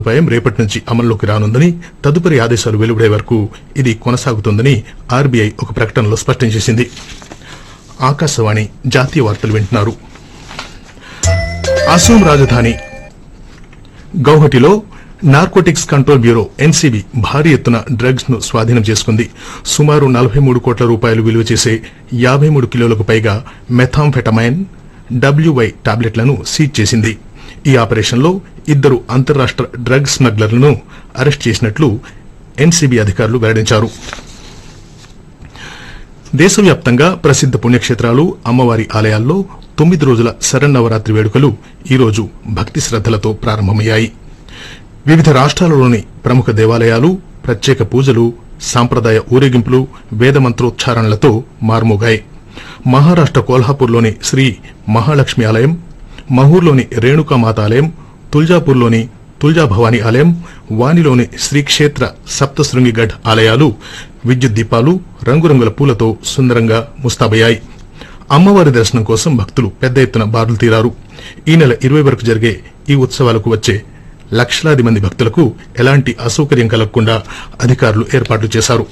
ఉపాయం రేపటి నుంచి అమల్లోకి రానుందని తదుపరి ఆదేశాలు వెలువడే వరకు ఇది కొనసాగుతోందని ఆర్బీఐ ఒక ప్రకటనలో స్పష్టం చేసింది ఆకాశవాణి జాతీయ వార్తలు వింటున్నారు అసోం రాజధాని గౌహటిలో నార్కోటిక్స్ కంట్రోల్ బ్యూరో ఎన్సీబీ భారీ ఎత్తున డ్రగ్స్ ను స్వాధీనం చేసుకుంది సుమారు నలభై మూడు కోట్ల రూపాయలు విలువ చేసే యాభై మూడు కిలోలకు పైగా మెథాంఫెటమైన్ డబ్ల్యూవై టాబ్లెట్లను సీజ్ చేసింది ఈ ఆపరేషన్లో ఇద్దరు అంతర్రాష్ట్ర డ్రగ్ స్మగ్లర్లను అరెస్ట్ చేసినట్లు ఎన్సీబీ అధికారులు వెల్లడించారు దేశవ్యాప్తంగా ప్రసిద్ధ పుణ్యక్షేత్రాలు అమ్మవారి ఆలయాల్లో తొమ్మిది రోజుల శరన్నవరాత్రి వేడుకలు ఈరోజు భక్తి శ్రద్దలతో ప్రారంభమయ్యాయి వివిధ రాష్ట్రాలలోని ప్రముఖ దేవాలయాలు ప్రత్యేక పూజలు సాంప్రదాయ ఊరేగింపులు వేదమంత్రోచ్చారణలతో మార్మోగాయి మహారాష్ట కోల్హాపూర్లోని శ్రీ మహాలక్ష్మి ఆలయం మహూర్లోని రేణుకామాత ఆలయం తుల్జాపూర్లోని తుల్జా భవానీ ఆలయం వానిలోని శ్రీక్షేత్ర సప్తశృంగిగఢ్ ఆలయాలు విద్యుత్ దీపాలు రంగురంగుల పూలతో సుందరంగా ముస్తాబయ్యాయి అమ్మవారి దర్శనం కోసం భక్తులు పెద్ద ఎత్తున బారులు తీరారు ఈ నెల ఇరవై వరకు జరిగే ఈ ఉత్సవాలకు వచ్చే లక్షలాది మంది భక్తులకు ఎలాంటి అసౌకర్యం కలగకుండా అధికారులు ఏర్పాట్లు చేశారు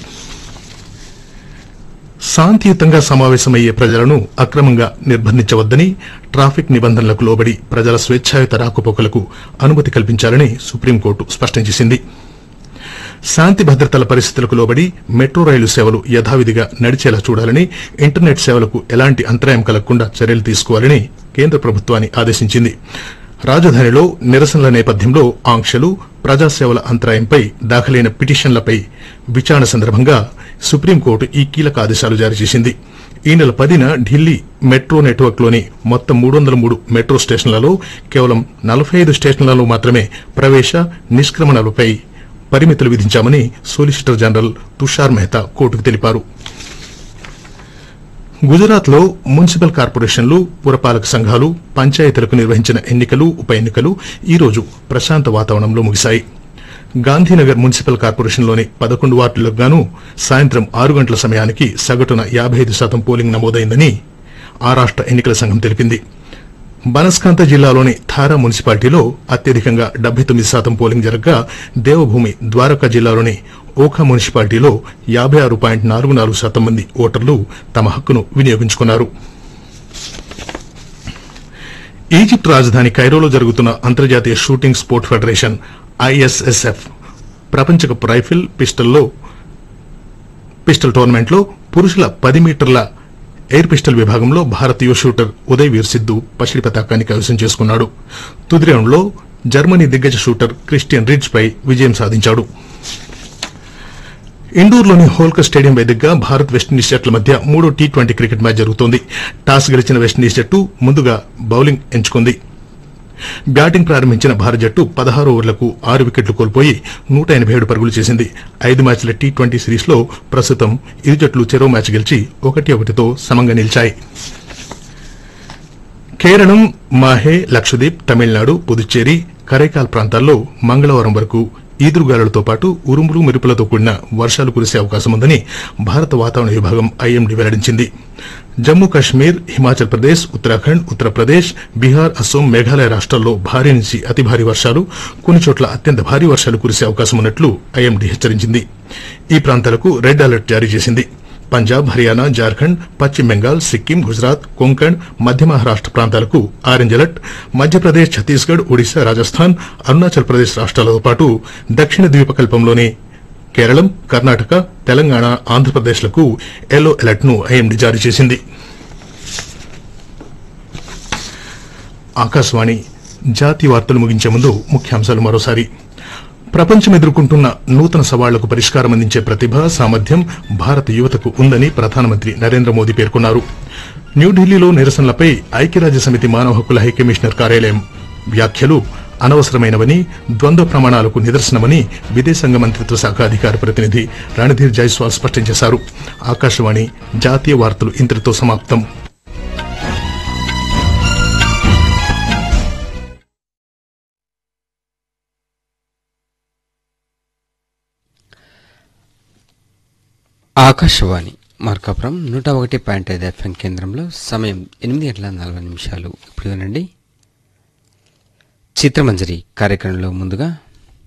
శాంతియుతంగా సమావేశమయ్యే ప్రజలను అక్రమంగా నిర్బంధించవద్దని ట్రాఫిక్ నిబంధనలకు లోబడి ప్రజల స్వేచ్ఛాయుత రాకపోకలకు అనుమతి కల్పించాలని సుప్రీంకోర్టు స్పష్టం చేసింది శాంతి భద్రతల పరిస్థితులకు లోబడి మెట్రో రైలు సేవలు యథావిధిగా నడిచేలా చూడాలని ఇంటర్నెట్ సేవలకు ఎలాంటి అంతరాయం కలగకుండా చర్యలు తీసుకోవాలని కేంద్ర ప్రభుత్వాన్ని ఆదేశించింది రాజధానిలో నిరసనల నేపథ్యంలో ఆంక్షలు ప్రజాసేవల అంతరాయంపై దాఖలైన పిటిషన్లపై విచారణ సందర్భంగా సుప్రీంకోర్టు ఈ కీలక ఆదేశాలు జారీ చేసింది ఈ నెల పదిన ఢిల్లీ మెట్రో నెట్వర్క్లోని మొత్తం మూడు వందల మూడు మెట్రో స్టేషన్లలో కేవలం నలభై ఐదు స్టేషన్లలో మాత్రమే ప్రవేశ నిష్క్రమణలపై పరిమితులు విధించామని సోలిసిటర్ జనరల్ తుషార్ మెహతా కోర్టుకు తెలిపారు గుజరాత్ లో మున్సిపల్ కార్పొరేషన్లు పురపాలక సంఘాలు పంచాయతీలకు నిర్వహించిన ఎన్నికలు ఉప ఎన్నికలు ఈ రోజు ప్రశాంత వాతావరణంలో ముగిశాయి గాంధీనగర్ మున్సిపల్ కార్పొరేషన్లోని పదకొండు వార్డులకు గాను సాయంత్రం ఆరు గంటల సమయానికి సగటున యాభై ఐదు శాతం పోలింగ్ నమోదైందని ఆ రాష్ట ఎన్నికల సంఘం తెలిపింది బనస్కాంత జిల్లాలోని థారా మున్సిపాలిటీలో అత్యధికంగా డెబ్బై తొమ్మిది శాతం పోలింగ్ జరగగా దేవభూమి ద్వారకా జిల్లాలోని ఓఖా మున్సిపాలిటీలో యాభై ఆరు పాయింట్ నాలుగు నాలుగు శాతం మంది ఓటర్లు తమ హక్కును వినియోగించుకున్నారు ఈజిప్ట్ రాజధాని కైరోలో జరుగుతున్న అంతర్జాతీయ షూటింగ్ స్పోర్ట్ ఫెడరేషన్ ఐఎస్ఎస్ఎఫ్ ప్రపంచ కప్ రైఫిల్ పిస్టల్లో పిస్టల్ టోర్నమెంట్లో పురుషుల పది మీటర్ల ఎయిర్ పిస్టల్ విభాగంలో భారత యువ షూటర్ ఉదయ్ వీర్ సిద్దు పసిడి పతాకాన్ని కైవసం చేసుకున్నాడు తుది రౌండ్లో జర్మనీ దిగ్గజ షూటర్ క్రిస్టియన్ రిడ్జ్ పై విజయం సాధించాడు ఇండోర్లోని హోల్కర్ స్టేడియం వేదికగా భారత్ వెస్టిండీస్ జట్ల మధ్య మూడో టీ ట్వంటీ క్రికెట్ మ్యాచ్ జరుగుతోంది టాస్ గెలిచిన వెస్టిండీస్ జట్టు ముందుగా బౌలింగ్ ఎంచుకుంది బ్యాటింగ్ ప్రారంభించిన భారత జట్టు పదహారు ఓవర్లకు ఆరు వికెట్లు కోల్పోయి నూట ఎనభై ఏడు పరుగులు చేసింది ఐదు మ్యాచ్ల టీ ట్వంటీ సిరీస్లో ప్రస్తుతం ఇరు జట్లు చెరో మ్యాచ్ గెలిచి ఒకటి ఒకటితో సమంగా నిలిచాయి కేరళం మాహే లక్షద్వీప్ తమిళనాడు పుదుచ్చేరి కరైకాల్ ప్రాంతాల్లో మంగళవారం వరకు ఈదురుగాలులతో పాటు ఉరుములు మెరుపులతో కూడిన వర్షాలు కురిసే అవకాశం ఉందని భారత వాతావరణ విభాగం ఐఎండీ వెల్లడించింది జమ్మూ కాశ్మీర్ హిమాచల్ ప్రదేశ్ ఉత్తరాఖండ్ ఉత్తరప్రదేశ్ బీహార్ అస్సోం మేఘాలయ రాష్ట్రాల్లో భారీ నుంచి అతి భారీ వర్షాలు కొన్ని చోట్ల అత్యంత భారీ వర్షాలు కురిసే అవకాశం ఉన్నట్లు ఐఎండీ హెచ్చరించింది ఈ ప్రాంతాలకు రెడ్ అలర్ట్ జారీ చేసింది పంజాబ్ హర్యానా జార్ఖండ్ పశ్చిమ బెంగాల్ సిక్కిం గుజరాత్ కొంకణ్ మధ్య మహారాష్ట ప్రాంతాలకు ఆరెంజ్ అలర్ట్ మధ్యప్రదేశ్ ఛత్తీస్గఢ్ ఒడిశా రాజస్థాన్ అరుణాచల్ ప్రదేశ్ రాష్ట్రాలతో పాటు దక్షిణ ద్వీపకల్పంలోని కేరళం కర్ణాటక తెలంగాణ ఆంధ్రప్రదేశ్లకు ఎల్లో అలర్ట్ ను ఐఎండీ జారీ చేసింది ఆకాశవాణి జాతీయ వార్తలు ముగించే ముందు ముఖ్యాంశాలు మరోసారి ప్రపంచం ఎదుర్కొంటున్న నూతన సవాళ్లకు పరిష్కారం అందించే ప్రతిభ సామర్థ్యం భారత యువతకు ఉందని ప్రధానమంత్రి నరేంద్ర మోదీ పేర్కొన్నారు న్యూఢిల్లీలో నిరసనలపై ఐక్యరాజ్య సమితి మానవ హక్కుల హైకమిషనర్ కార్యాలయం వ్యాఖ్యలు అనవసరమైనవని ద్వంద్వ ప్రమాణాలకు నిదర్శనమని విదేశాంగ మంత్రిత్వ శాఖ అధికార ప్రతినిధి రణధీర్ జైస్వాల్ స్పష్టం చేశారు ఆకాశవాణి జాతీయ వార్తలు ఇంతటితో సమాప్తం ఆకాశవాణి మార్కాపురం నూట ఒకటి పాయింట్ ఐదు ఎఫ్ఎం కేంద్రంలో సమయం ఎనిమిది గంటల నలభై నిమిషాలు ఇప్పుడు వినండి చిత్రమంజరి కార్యక్రమంలో ముందుగా